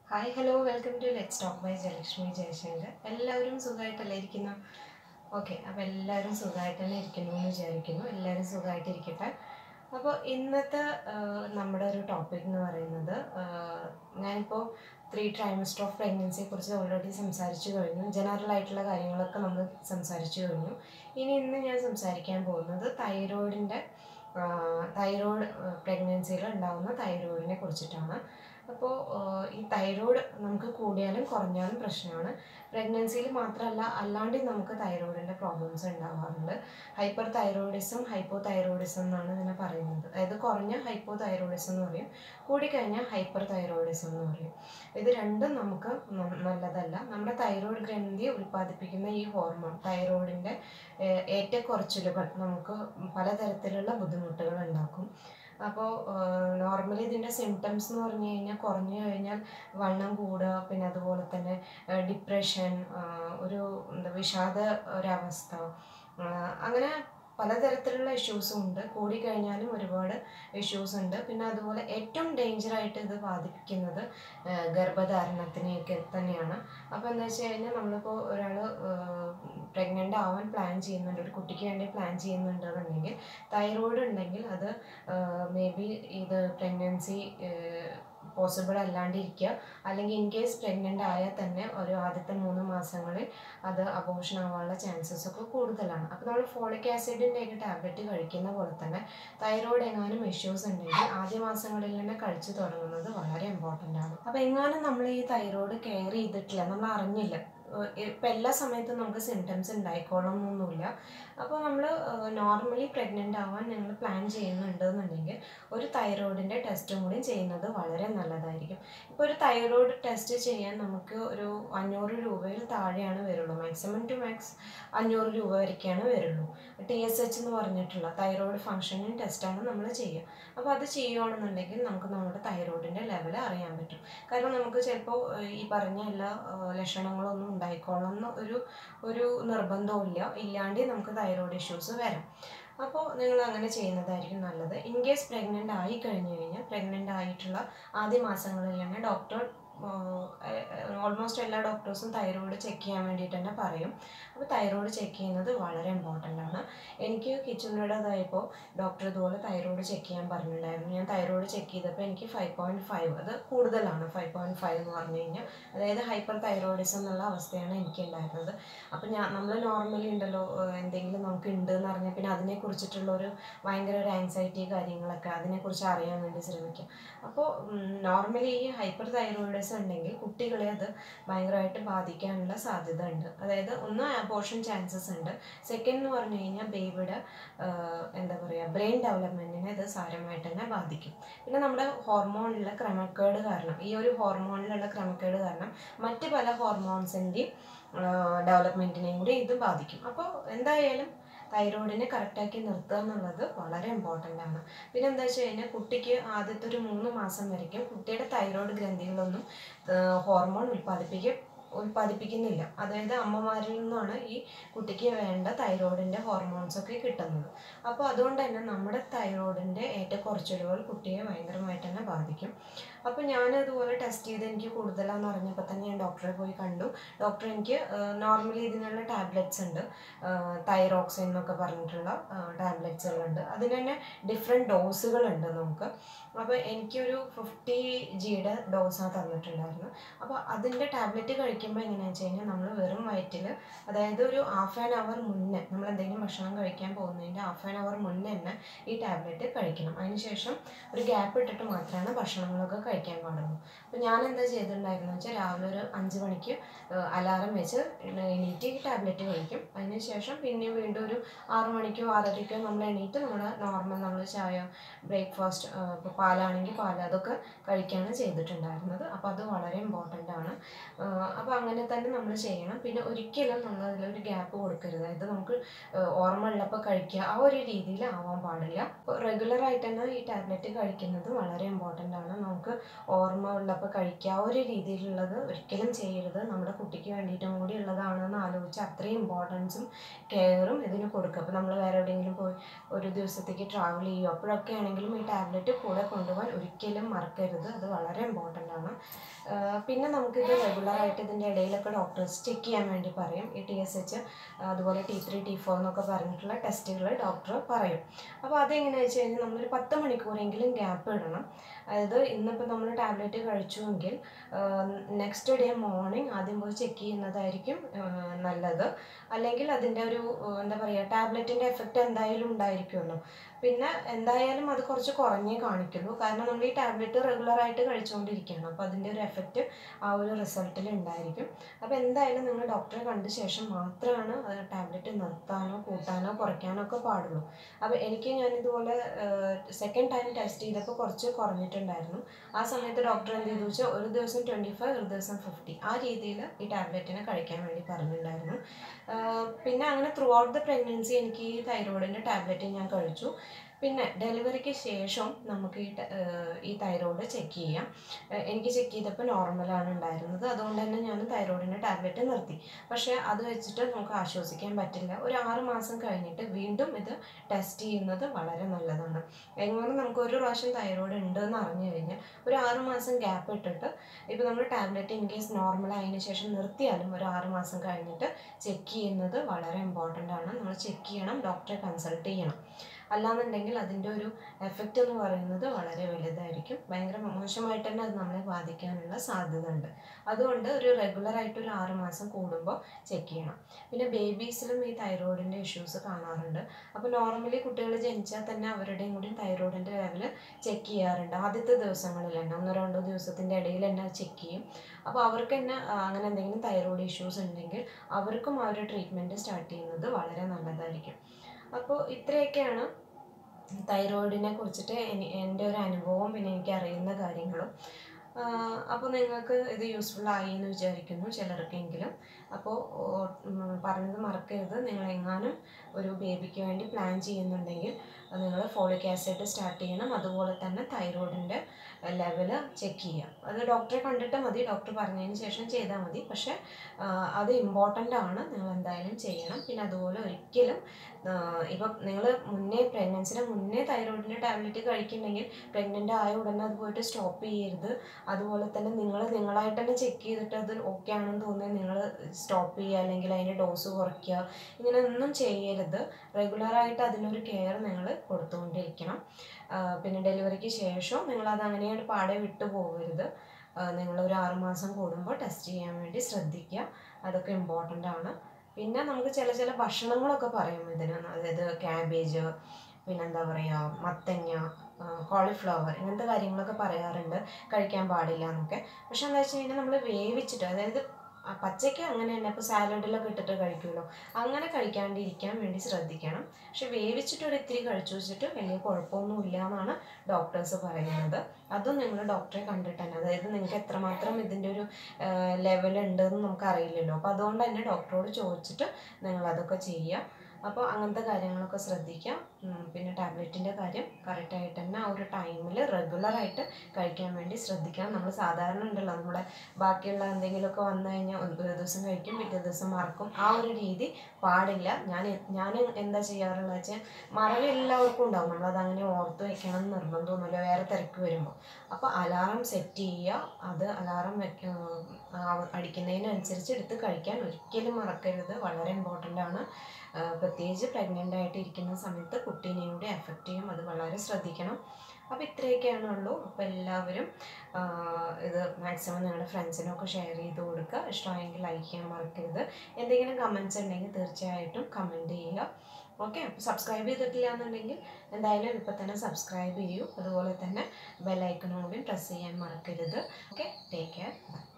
hi hello welcome to let's talk by Jayalakshmi Jayashankar എല്ലാവരും സുഖമായിട്ടല്ലേ ഇരിക്കുന്നു ഓക്കെ അപ്പോൾ എല്ലാവരും സുഖമായിട്ട് തന്നെ ഇരിക്കുന്നു എന്ന് വിചാരിക്കുന്നു എല്ലാവരും സുഖമായിട്ടിരിക്കട്ടെ അപ്പോൾ ഇന്നത്തെ ആ, നമ്മുടെ ഒരു ടോപ്പിക് എന്ന് പറയുന്നത് ആ, ഞാനിപ്പോൾ ത്രീ ട്രൈമസ്റ്റർ ഓഫ് പ്രഗ്നൻസിയെ കുറിച്ച് ഓൾറെഡി സംസാരിച്ചു കഴിഞ്ഞു ജനറൽ ആയിട്ടുള്ള കാര്യങ്ങളൊക്കെ നമ്മൾ സംസാരിച്ചു കഴിഞ്ഞു ഇനി ഇന്ന് ഞാൻ സംസാരിക്കാൻ പോകുന്നത് തൈറോയിഡിൻ്റെ തൈറോയിഡ് പ്രഗ്നൻസിയിൽ ഉണ്ടാകുന്ന തൈറോയിഡിനെ കുറിച്ചിട്ടാണ് അപ്പോൾ ഈ തൈറോയ്ഡ് നമുക്ക് കൂടിയാലും കുറഞ്ഞാലും പ്രശ്നമാണ് പ്രഗ്നൻസിയിൽ മാത്രമല്ല അല്ലാണ്ട് നമുക്ക് തൈറോയിഡിൻ്റെ പ്രോബ്ലംസ് ഉണ്ടാവാറുണ്ട് ഹൈപ്പർ തൈറോയിഡിസം ഹൈപ്പോ തൈറോയിഡിസം എന്നാണ് ഇതിനെ പറയുന്നത് അതായത് കുറഞ്ഞ ഹൈപ്പോ തൈറോയിഡിസം എന്ന് പറയും കൂടിക്കഴിഞ്ഞാൽ ഹൈപ്പർ തൈറോയിഡിസം എന്ന് പറയും ഇത് രണ്ടും നമുക്ക് ന- നല്ലതല്ല നമ്മുടെ തൈറോയ്ഡ് ഗ്രന്ഥി ഉൽപ്പാദിപ്പിക്കുന്ന ഈ ഹോർമോൺ തൈറോയിഡിൻ്റെ ഏറ്റക്കുറച്ചിലുകൾ നമുക്ക് പലതരത്തിലുള്ള ബുദ്ധിമുട്ടുകൾ ഉണ്ടാക്കും അപ്പോൾ നോർമലി ഇതിൻ്റെ സിംറ്റംസ് എന്ന് പറഞ്ഞു കഴിഞ്ഞാൽ കുറഞ്ഞു കഴിഞ്ഞാൽ വണ്ണം കൂടുക പിന്നെ അതുപോലെ തന്നെ ഡിപ്രഷൻ ഒരു എന്താ വിഷാദ ഒരവസ്ഥ ആ, അങ്ങനെ പലതരത്തിലുള്ള ഇഷ്യൂസും ഉണ്ട് കൂടിക്കഴിഞ്ഞാലും ഒരുപാട് ഇഷ്യൂസ് ഉണ്ട് പിന്നെ അതുപോലെ ഏറ്റവും ഡേഞ്ചർ ആയിട്ട് ഇത് ബാധിക്കുന്നത് ആ, ഗർഭധാരണത്തിനെയൊക്കെ തന്നെയാണ് അപ്പോൾ എന്താ വെച്ച് കഴിഞ്ഞാൽ നമ്മളിപ്പോൾ ഒരാൾ പ്രഗ്നൻ്റ് ആവാൻ പ്ലാൻ ചെയ്യുന്നുണ്ട് ഒരു കുട്ടിക്ക് വേണ്ടി പ്ലാൻ ചെയ്യുന്നുണ്ടെന്നുണ്ടെങ്കിൽ തൈറോയിഡ് ഉണ്ടെങ്കിൽ അത് മേ ബി ഇത് പ്രഗ്നൻസി പോസിബിൾ അല്ലാണ്ടിരിക്കുക അല്ലെങ്കിൽ ഇൻ കേസ് പ്രഗ്നൻ്റ് ആയാൽ തന്നെ ഒരു ആദ്യത്തെ മൂന്ന് മാസങ്ങളിൽ അത് അബോഷൻ ആവാനുള്ള ചാൻസസ് ഒക്കെ കൂടുതലാണ് അപ്പോൾ നമ്മൾ ഫോളിക് ആസിഡിൻ്റെ ഒക്കെ ടാബ്ലറ്റ് കഴിക്കുന്ന പോലെ തന്നെ തൈറോയ്ഡ് എങ്ങാനും ഇഷ്യൂസ് ഉണ്ടെങ്കിൽ ആദ്യ മാസങ്ങളിൽ തന്നെ കഴിച്ചു തുടങ്ങുന്നത് വളരെ ഇമ്പോർട്ടൻ്റ് ആണ് അപ്പോൾ എങ്ങാനും നമ്മൾ ഈ തൈറോയ്ഡ് കെയർ ചെയ്തിട്ടില്ല നമ്മൾ അറിഞ്ഞില്ല ഇപ്പം എല്ലാ സമയത്തും നമുക്ക് സിംറ്റംസ് ഉണ്ടായിക്കോളണം എന്നൊന്നുമില്ല അപ്പോൾ നമ്മൾ നോർമലി പ്രഗ്നൻ്റ് ആവാൻ നിങ്ങൾ പ്ലാൻ ചെയ്യുന്നുണ്ട് എന്നുണ്ടെങ്കിൽ ഒരു തൈറോയിഡിൻ്റെ ടെസ്റ്റും കൂടി ചെയ്യുന്നത് വളരെ നല്ലതായിരിക്കും ഇപ്പോൾ ഒരു തൈറോയിഡ് ടെസ്റ്റ് ചെയ്യാൻ നമുക്ക് ഒരു അഞ്ഞൂറ് രൂപയിൽ താഴെയാണ് വരുള്ളൂ മാക്സിമം ടു മാക്സ് അഞ്ഞൂറ് രൂപ വരെയൊക്കെയാണ് വരുള്ളൂ ടി എസ് എച്ച് എന്ന് പറഞ്ഞിട്ടുള്ള തൈറോയിഡ് ഫങ്ഷനിങ് ടെസ്റ്റാണ് നമ്മൾ ചെയ്യുക അപ്പോൾ അത് ചെയ്യുകയാണെന്നുണ്ടെങ്കിൽ നമുക്ക് നമ്മുടെ തൈറോയിഡിൻ്റെ ലെവൽ അറിയാൻ പറ്റും കാരണം നമുക്ക് ചിലപ്പോൾ ഈ പറഞ്ഞ എല്ലാ ആ, ലക്ഷണങ്ങളൊന്നും ഉണ്ടായിക്കോളണം എന്ന് ഒരു ഒരു നിർബന്ധവും ഇല്ല ഇല്ലാണ്ട് നമുക്ക് തൈറോയിഡ് ഇഷ്യൂസ് വരാം അപ്പോൾ നിങ്ങൾ അങ്ങനെ ചെയ്യുന്നതായിരിക്കും നല്ലത് ഇൻ കേസ് പ്രഗ്നൻ്റ് ആയി കഴിഞ്ഞു കഴിഞ്ഞാൽ പ്രഗ്നൻ്റ് ആയിട്ടുള്ള ആദ്യ മാസങ്ങളിൽ തന്നെ ഡോക്ടർ ഓൾമോസ്റ്റ് എല്ലാ ഡോക്ടേഴ്സും തൈറോയിഡ് ചെക്ക് ചെയ്യാൻ വേണ്ടിയിട്ട് തന്നെ പറയും അപ്പോൾ തൈറോയിഡ് ചെക്ക് ചെയ്യുന്നത് വളരെ ഇമ്പോർട്ടൻ്റ് ആണ് എനിക്ക് കിച്ചണിൻ്റെതായപ്പോൾ ഡോക്ടർ ഇതുപോലെ തൈറോയിഡ് ചെക്ക് ചെയ്യാൻ പറഞ്ഞിട്ടുണ്ടായിരുന്നു ഞാൻ തൈറോയിഡ് ചെക്ക് ചെയ്തപ്പോൾ എനിക്ക് ഫൈവ് പോയിൻറ്റ് ഫൈവ് അത് കൂടുതലാണ് ഫൈവ് പോയിൻറ്റ് ഫൈവ് എന്ന് പറഞ്ഞു കഴിഞ്ഞാൽ അതായത് ഹൈപ്പർ തൈറോയിഡിസം എന്നുള്ള അവസ്ഥയാണ് എനിക്ക് ഉണ്ടായിരുന്നത് അപ്പോൾ ഞാൻ നമ്മൾ നോർമലി ഉണ്ടല്ലോ ഏഹ് എന്തെങ്കിലും നമുക്ക് ഉണ്ട് എന്ന് പറഞ്ഞാൽ പിന്നെ അതിനെക്കുറിച്ചിട്ടുള്ള ഒരു ഭയങ്കര ഒരു ആൻസൈറ്റി കാര്യങ്ങളൊക്കെ അതിനെക്കുറിച്ച് അറിയാൻ വേണ്ടി ശ്രമിക്കും അപ്പോൾ നോർമലി ഈ ഹൈപ്പർ തൈറോയിഡിസം ഉണ്ടെങ്കിൽ കുട്ടികളെ അത് ഭയങ്കരമായിട്ട് ബാധിക്കാനുള്ള സാധ്യത ഉണ്ട് അതായത് ഒന്ന് അബോർഷൻ ചാൻസസ് ഉണ്ട് സെക്കൻഡ് എന്ന് പറഞ്ഞു കഴിഞ്ഞാൽ ബേബിയുടെ എന്താ പറയുക ബ്രെയിൻ ഡെവലപ്മെൻറ്റിനെ ഇത് സാരമായിട്ട് തന്നെ ബാധിക്കും പിന്നെ നമ്മുടെ ഹോർമോണിലുള്ള ക്രമക്കേട് കാരണം ഈ ഒരു ഹോർമോണിലുള്ള ക്രമക്കേട് കാരണം മറ്റ് പല ഹോർമോൺസിൻ്റെയും ഡെവലപ്മെൻറ്റിനെയും കൂടി ഇത് ബാധിക്കും അപ്പോൾ എന്തായാലും തൈറോയിഡിനെ കറക്റ്റാക്കി നിർത്തുക എന്നുള്ളത് വളരെ ഇമ്പോർട്ടൻ്റ് ആണ് പിന്നെ എന്താ വെച്ച് കഴിഞ്ഞാൽ കുട്ടിക്ക് ആദ്യത്തെ ഒരു മൂന്ന് മാസം വരയ്ക്കും കുട്ടിയുടെ തൈറോയിഡ് ഗ്രന്ഥികളൊന്നും ഹോർമോൺ ഉൽപ്പാദിപ്പിക്കുക ഉൽപ്പാദിപ്പിക്കുന്നില്ല അതായത് അമ്മമാരിൽ നിന്നാണ് ഈ കുട്ടിക്ക് വേണ്ട തൈറോയിഡിൻ്റെ ഹോർമോൺസ് ഒക്കെ കിട്ടുന്നത് അപ്പോൾ അതുകൊണ്ട് തന്നെ നമ്മുടെ തൈറോയിഡിൻ്റെ ഏറ്റക്കുറച്ചിലുകൾ കുട്ടിയെ ഭയങ്കരമായിട്ട് തന്നെ ബാധിക്കും അപ്പോൾ ഞാൻ അതുപോലെ ടെസ്റ്റ് ചെയ്ത് എനിക്ക് കൂടുതലാന്ന് അറിഞ്ഞപ്പോൾ തന്നെ ഞാൻ ഡോക്ടറെ പോയി കണ്ടു ഡോക്ടർ എനിക്ക് നോർമലി ഇതിനുള്ള ടാബ്ലറ്റ്സ് ഉണ്ട് തൈറോക്സിൻ എന്നൊക്കെ പറഞ്ഞിട്ടുള്ള ടാബ്ലറ്റ്സുകളുണ്ട് അതിന് തന്നെ ഡിഫറെൻറ്റ് ഡോസുകളുണ്ട് നമുക്ക് അപ്പോൾ എനിക്കൊരു ഫിഫ്റ്റി ജിയുടെ ഡോസാണ് തന്നിട്ടുണ്ടായിരുന്നു അപ്പോൾ അതിൻ്റെ ടാബ്ലറ്റ് കഴിക്കുമ്പോൾ എങ്ങനെയാണെന്ന് വെച്ച് കഴിഞ്ഞാൽ നമ്മൾ വെറും വയറ്റിൽ അതായത് ഒരു ഹാഫ് ആൻ അവർ മുന്നേ നമ്മൾ എന്തെങ്കിലും ഭക്ഷണം കഴിക്കാൻ പോകുന്നതിൻ്റെ ഹാഫ് ആൻ അവർ മുന്നേ തന്നെ ഈ ടാബ്ലറ്റ് കഴിക്കണം അതിനുശേഷം ഒരു ഗ്യാപ്പ് ഇട്ടിട്ട് മാത്രമാണ് ഭക്ഷണങ്ങളൊക്കെ കഴിക്കാൻ പാടുള്ളൂ അപ്പോൾ ഞാൻ എന്താ ചെയ്തിട്ടുണ്ടായിരുന്നു വെച്ചാൽ രാവിലെ ഒരു അഞ്ച് മണിക്ക് അലാറം വെച്ച് എണീറ്റ് ഈ ടാബ്ലറ്റ് കഴിക്കും അതിനുശേഷം പിന്നെ വീണ്ടും ഒരു ആറ് മണിക്കോ ആറരയ്ക്കോ നമ്മൾ എണീറ്റ് നമ്മുടെ നോർമൽ നമ്മൾ ചായ ബ്രേക്ക്ഫാസ്റ്റ് ഇപ്പോൾ പാലാണെങ്കിൽ പാൽ അതൊക്കെ കഴിക്കുകയാണ് ചെയ്തിട്ടുണ്ടായിരുന്നത് അപ്പോൾ അത് വളരെ ഇമ്പോർട്ടൻ്റ് ആണ് അപ്പോൾ അപ്പോൾ അങ്ങനെ തന്നെ നമ്മൾ ചെയ്യണം പിന്നെ ഒരിക്കലും നമ്മൾ അതിലൊരു ഗ്യാപ്പ് കൊടുക്കരുത് അതായത് നമുക്ക് ഏഹ് ഓർമ്മ ഉള്ളപ്പോൾ കഴിക്കുക ആ ഒരു രീതിയിൽ ആവാൻ പാടില്ല അപ്പോൾ റെഗുലർ ആയിട്ട് തന്നെ ഈ ടാബ്ലറ്റ് കഴിക്കുന്നത് വളരെ ഇമ്പോർട്ടൻ്റ് ആണ് നമുക്ക് ഓർമ്മ ഉള്ളപ്പോൾ കഴിക്കുക ആ ഒരു രീതിയിലുള്ളത് ഒരിക്കലും ചെയ്യരുത് നമ്മുടെ കുട്ടിക്ക് വേണ്ടിയിട്ടും കൂടി ഉള്ളതാണെന്ന് ആലോചിച്ച് അത്രയും ഇമ്പോർട്ടൻസും കെയറും ഇതിന് കൊടുക്കുക അപ്പോൾ നമ്മൾ വേറെ എവിടെയെങ്കിലും പോയി ഒരു ദിവസത്തേക്ക് ട്രാവൽ ചെയ്യുമോ അപ്പോഴൊക്കെ ആണെങ്കിലും ഈ ടാബ്ലറ്റ് കൂടെ കൊണ്ടുപോകാൻ ഒരിക്കലും മറക്കരുത് അത് വളരെ ഇമ്പോർട്ടൻ്റ് ആണ് ആഹ് പിന്നെ നമുക്കിത് റെഗുലറായിട്ട് ഇതിൻ്റെ ഇടയിലൊക്കെ ഡോക്ടേഴ്സ് ചെക്ക് ചെയ്യാൻ വേണ്ടി പറയും ഈ ടി എസ് എച്ച് അതുപോലെ ടി ത്രീ ടി ഫോർ എന്നൊക്കെ പറഞ്ഞിട്ടുള്ള ടെസ്റ്റുകൾ ഡോക്ടർ പറയും അപ്പോൾ അതെങ്ങനെയാണെന്ന് വെച്ച് കഴിഞ്ഞാൽ നമ്മളൊരു പത്ത് മണിക്കൂറെങ്കിലും ഗ്യാപ്പ് ഇടണം അതായത് ഇന്നിപ്പോൾ നമ്മൾ ടാബ്ലറ്റ് കഴിച്ചുവെങ്കിൽ നെക്സ്റ്റ് ഡേ മോർണിംഗ് ആദ്യം പോയി ചെക്ക് ചെയ്യുന്നതായിരിക്കും ആഹ് നല്ലത് അല്ലെങ്കിൽ അതിൻ്റെ ഒരു ആഹ് എന്താ പറയുക ടാബ്ലറ്റിൻ്റെ എഫക്റ്റ് എന്തായാലും ഉണ്ടായിരിക്കുമല്ലോ പിന്നെ എന്തായാലും അത് കുറച്ച് കുറഞ്ഞേ കാണിക്കുള്ളൂ കാരണം നമ്മൾ ഈ ടാബ്ലറ്റ് റെഗുലറായിട്ട് കഴിച്ചുകൊണ്ടിരിക്കുകയാണ് അപ്പോൾ അതിൻ്റെ ഒരു എഫക്റ്റ് ആ ഒരു റിസൾട്ടിൽ ഉണ്ടായിരിക്കും അപ്പോൾ എന്തായാലും നിങ്ങൾ ഡോക്ടറെ കണ്ട ശേഷം മാത്രമാണ് അത് ടാബ്ലറ്റ് നിർത്താനോ കൂട്ടാനോ കുറയ്ക്കാനോ ഒക്കെ പാടുള്ളൂ അപ്പോൾ എനിക്ക് ഞാൻ ഇതുപോലെ സെക്കൻഡ് ടൈം ടെസ്റ്റ് ചെയ്തപ്പോൾ കുറച്ച് കുറഞ്ഞിട്ടുണ്ടായിരുന്നു ആ സമയത്ത് ഡോക്ടർ എന്ത് ചെയ്തു വെച്ചാൽ ഒരു ദിവസം ട്വൻറ്റി ഫൈവ് ഒരു ദിവസം ഫിഫ്റ്റി ആ രീതിയിൽ ഈ ടാബ്ലറ്റിനെ കഴിക്കാൻ വേണ്ടി പറഞ്ഞിട്ടുണ്ടായിരുന്നു ആഹ് പിന്നെ അങ്ങനെ ത്രൂ ഔട്ട് ദ പ്രഗ്നൻസി എനിക്ക് ഈ തൈറോയിഡിൻ്റെ ടാബ്ലറ്റ് ഞാൻ കഴിച്ചു പിന്നെ ഡെലിവറിക്ക് ശേഷം നമുക്ക് ഈ ട- ആഹ് ഈ തൈറോയിഡ് ചെക്ക് ചെയ്യാം ആഹ് എനിക്ക് ചെക്ക് ചെയ്തപ്പോൾ നോർമലാണ് ഉണ്ടായിരുന്നത് അതുകൊണ്ട് തന്നെ ഞാൻ തൈറോയിഡിൻ്റെ ടാബ്ലറ്റ് നിർത്തി പക്ഷേ അത് വെച്ചിട്ട് നമുക്ക് ആശ്വസിക്കാൻ പറ്റില്ല ഒരു ആറ് മാസം കഴിഞ്ഞിട്ട് വീണ്ടും ഇത് ടെസ്റ്റ് ചെയ്യുന്നത് വളരെ നല്ലതാണ് എങ്ങനെ നമുക്ക് ഒരു പ്രാവശ്യം തൈറോയിഡ് ഉണ്ട് എന്ന് അറിഞ്ഞു കഴിഞ്ഞാൽ ഒരു ആറ് മാസം ഗ്യാപ്പ് ഇട്ടിട്ട് ഇപ്പോൾ നമ്മൾ ടാബ്ലറ്റ് ഇൻ കേസ് നോർമൽ ആയതിനു ശേഷം നിർത്തിയാലും ഒരു ആറ് മാസം കഴിഞ്ഞിട്ട് ചെക്ക് ചെയ്യുന്നത് വളരെ ഇമ്പോർട്ടൻ്റ് ആണ് നമ്മൾ ചെക്ക് ചെയ്യണം ഡോക്ടറെ കൺസൾട്ട് ചെയ്യണം അല്ലാന്നുണ്ടെങ്കിൽ അതിൻ്റെ ഒരു എഫക്റ്റ് എന്ന് പറയുന്നത് വളരെ വലുതായിരിക്കും ഭയങ്കര മോശമായിട്ട് തന്നെ അത് നമ്മളെ ബാധിക്കാനുള്ള സാധ്യത ഉണ്ട് അതുകൊണ്ട് ഒരു റെഗുലർ ആയിട്ട് ഒരു ആറ് മാസം കൂടുമ്പോൾ ചെക്ക് ചെയ്യണം പിന്നെ ബേബീസിലും ഈ തൈറോയിഡിൻ്റെ ഇഷ്യൂസ് കാണാറുണ്ട് അപ്പോൾ നോർമലി കുട്ടികൾ ജനിച്ചാൽ തന്നെ അവരുടെയും കൂടി തൈറോയിഡിൻ്റെ ലെവൽ ചെക്ക് ചെയ്യാറുണ്ട് ആദ്യത്തെ ദിവസങ്ങളിൽ തന്നെ ഒന്നോ രണ്ടോ ദിവസത്തിൻ്റെ ഇടയിൽ തന്നെ ചെക്ക് ചെയ്യും അപ്പോൾ അവർക്ക് തന്നെ ആ, അങ്ങനെ എന്തെങ്കിലും തൈറോയിഡ് ഇഷ്യൂസ് ഉണ്ടെങ്കിൽ അവർക്കും ആ ഒരു ട്രീറ്റ്മെൻറ്റ് സ്റ്റാർട്ട് ചെയ്യുന്നത് വളരെ നല്ലതായിരിക്കും അപ്പോൾ ഇത്രയൊക്കെയാണ് തൈറോയിഡിനെ കുറിച്ചിട്ട് എനി- എൻ്റെ ഒരു അനുഭവവും പിന്നെ എനിക്ക് അറിയുന്ന കാര്യങ്ങളും അപ്പോൾ നിങ്ങൾക്ക് ഇത് യൂസ്ഫുൾ ആയി എന്ന് വിചാരിക്കുന്നു ചിലർക്കെങ്കിലും അപ്പോൾ പറഞ്ഞത് മറക്കരുത് നിങ്ങൾ എങ്ങാനും ഒരു ബേബിക്ക് വേണ്ടി പ്ലാൻ ചെയ്യുന്നുണ്ടെങ്കിൽ നിങ്ങൾ ഫോളിക് ആസിഡ് സ്റ്റാർട്ട് ചെയ്യണം അതുപോലെ തന്നെ തൈറോയിഡിൻ്റെ ലെവൽ ചെക്ക് ചെയ്യാം അത് ഡോക്ടറെ കണ്ടിട്ട് മതി ഡോക്ടർ പറഞ്ഞതിന് ശേഷം ചെയ്താൽ മതി പക്ഷേ ആ, അത് ഇമ്പോർട്ടൻ്റ് ആണ് നിങ്ങൾ എന്തായാലും ചെയ്യണം പിന്നെ അതുപോലെ ഒരിക്കലും ഇപ്പം നിങ്ങൾ മുന്നേ പ്രഗ്നൻസിന് മുന്നേ തൈറോയിഡിൻ്റെ ടാബ്ലറ്റ് കഴിക്കുന്നുണ്ടെങ്കിൽ പ്രഗ്നൻ്റ് ആയ ഉടനെ അത് പോയിട്ട് സ്റ്റോപ്പ് ചെയ്യരുത് അതുപോലെ തന്നെ നിങ്ങൾ നിങ്ങളായിട്ട് തന്നെ ചെക്ക് ചെയ്തിട്ട് അത് ഓക്കെ ആണെന്ന് തോന്നിയാൽ നിങ്ങൾ സ്റ്റോപ്പ് ചെയ്യുക അല്ലെങ്കിൽ അതിൻ്റെ ഡോസ് കുറയ്ക്കുക ഇങ്ങനെ ഒന്നും ചെയ്യരുത് റെഗുലറായിട്ട് അതിനൊരു കെയർ നിങ്ങൾ കൊടുത്തുകൊണ്ടിരിക്കണം ആ, പിന്നെ ഡെലിവറിക്ക് ശേഷം നിങ്ങളത് അങ്ങനെയാണ് പാടെ വിട്ടു പോകരുത് നിങ്ങൾ ഒരു ആറുമാസം കൂടുമ്പോൾ ടെസ്റ്റ് ചെയ്യാൻ വേണ്ടി ശ്രദ്ധിക്കുക അതൊക്കെ ഇമ്പോർട്ടൻ്റ് ആണ് പിന്നെ നമുക്ക് ചില ചില ഭക്ഷണങ്ങളൊക്കെ പറയും ഇതിന് അതായത് ക്യാബേജ് പിന്നെന്താ പറയുക മത്തങ്ങ കോളിഫ്ലവർ ഇങ്ങനത്തെ കാര്യങ്ങളൊക്കെ പറയാറുണ്ട് കഴിക്കാൻ പാടില്ല എന്നൊക്കെ പക്ഷെ എന്താ വെച്ച് കഴിഞ്ഞാൽ നമ്മൾ വേവിച്ചിട്ട് അതായത് ആ പച്ചയ്ക്ക് അങ്ങനെ തന്നെ ഇപ്പോൾ സാലഡിലൊക്കെ ഇട്ടിട്ട് കഴിക്കുമല്ലോ അങ്ങനെ കഴിക്കാണ്ടിരിക്കാൻ വേണ്ടി ശ്രദ്ധിക്കണം പക്ഷെ വേവിച്ചിട്ട് ഒരു ഇത്തിരി കഴിച്ചു വെച്ചിട്ട് വലിയ കുഴപ്പമൊന്നുമില്ല എന്നാണ് ഡോക്ടേഴ്സ് പറയുന്നത് അതും നിങ്ങൾ ഡോക്ടറെ കണ്ടിട്ട് തന്നെ അതായത് നിങ്ങൾക്ക് എത്രമാത്രം ഇതിൻ്റെ ഒരു ലെവൽ ഉണ്ടെന്ന് നമുക്ക് അറിയില്ലല്ലോ അപ്പോൾ അതുകൊണ്ട് തന്നെ ഡോക്ടറോട് ചോദിച്ചിട്ട് നിങ്ങൾ അതൊക്കെ ചെയ്യുക അപ്പോൾ അങ്ങനത്തെ കാര്യങ്ങളൊക്കെ ശ്രദ്ധിക്കാം ഉം, പിന്നെ ടാബ്ലറ്റിൻ്റെ കാര്യം കറക്റ്റായിട്ട് തന്നെ ആ ഒരു ടൈമിൽ റെഗുലറായിട്ട് കഴിക്കാൻ വേണ്ടി ശ്രദ്ധിക്കണം നമ്മൾ സാധാരണ ഉണ്ടല്ലോ നമ്മുടെ ബാക്കിയുള്ള എന്തെങ്കിലുമൊക്കെ വന്നു കഴിഞ്ഞാൽ ഒരു ദിവസം കഴിക്കും പിറ്റേ ദിവസം മറക്കും ആ ഒരു രീതി പാടില്ല ഞാൻ ഞാൻ എന്താ ചെയ്യാറുള്ളത് വെച്ചാൽ മറവി എല്ലാവർക്കും ഉണ്ടാവും നമ്മളത് അങ്ങനെ ഓർത്ത് വെക്കണം എന്ന് നിർബന്ധമൊന്നുമില്ല വേറെ തിരക്ക് വരുമ്പോൾ അപ്പോൾ അലാറം സെറ്റ് ചെയ്യുക അത് അലാറം വെക്ക ആ, അടിക്കുന്നതിനനുസരിച്ച് എടുത്ത് കഴിക്കാൻ ഒരിക്കലും മറക്കരുത് വളരെ ഇമ്പോർട്ടൻ്റ് ആണ് ആ, പ്രത്യേകിച്ച് പ്രഗ്നൻ്റ് ആയിട്ട് ഇരിക്കുന്ന സമയത്ത് കുട്ടീനെയും കൂടി എഫക്റ്റ് ചെയ്യും അത് വളരെ ശ്രദ്ധിക്കണം അപ്പോൾ ഇത്രയൊക്കെയാണ് ഉള്ളൂ അപ്പോൾ എല്ലാവരും ആ, ഇത് മാക്സിമം നിങ്ങളുടെ ഫ്രണ്ട്സിനൊക്കെ ഷെയർ ചെയ്ത് കൊടുക്കുക ഇഷ്ടമായെങ്കിൽ ലൈക്ക് ചെയ്യാൻ മറക്കരുത് എന്തെങ്കിലും കമൻസ് ഉണ്ടെങ്കിൽ തീർച്ചയായിട്ടും കമൻറ്റ് ചെയ്യുക ഓക്കെ അപ്പോൾ സബ്സ്ക്രൈബ് ചെയ്തിട്ടില്ല എന്നുണ്ടെങ്കിൽ എന്തായാലും ഇപ്പോൾ തന്നെ സബ്സ്ക്രൈബ് ചെയ്യൂ അതുപോലെ തന്നെ ബെല്ലൈക്കണും കൂടി പ്രസ് ചെയ്യാൻ മറക്കരുത് ഓക്കെ ടേക്ക് കെയർ ബൈ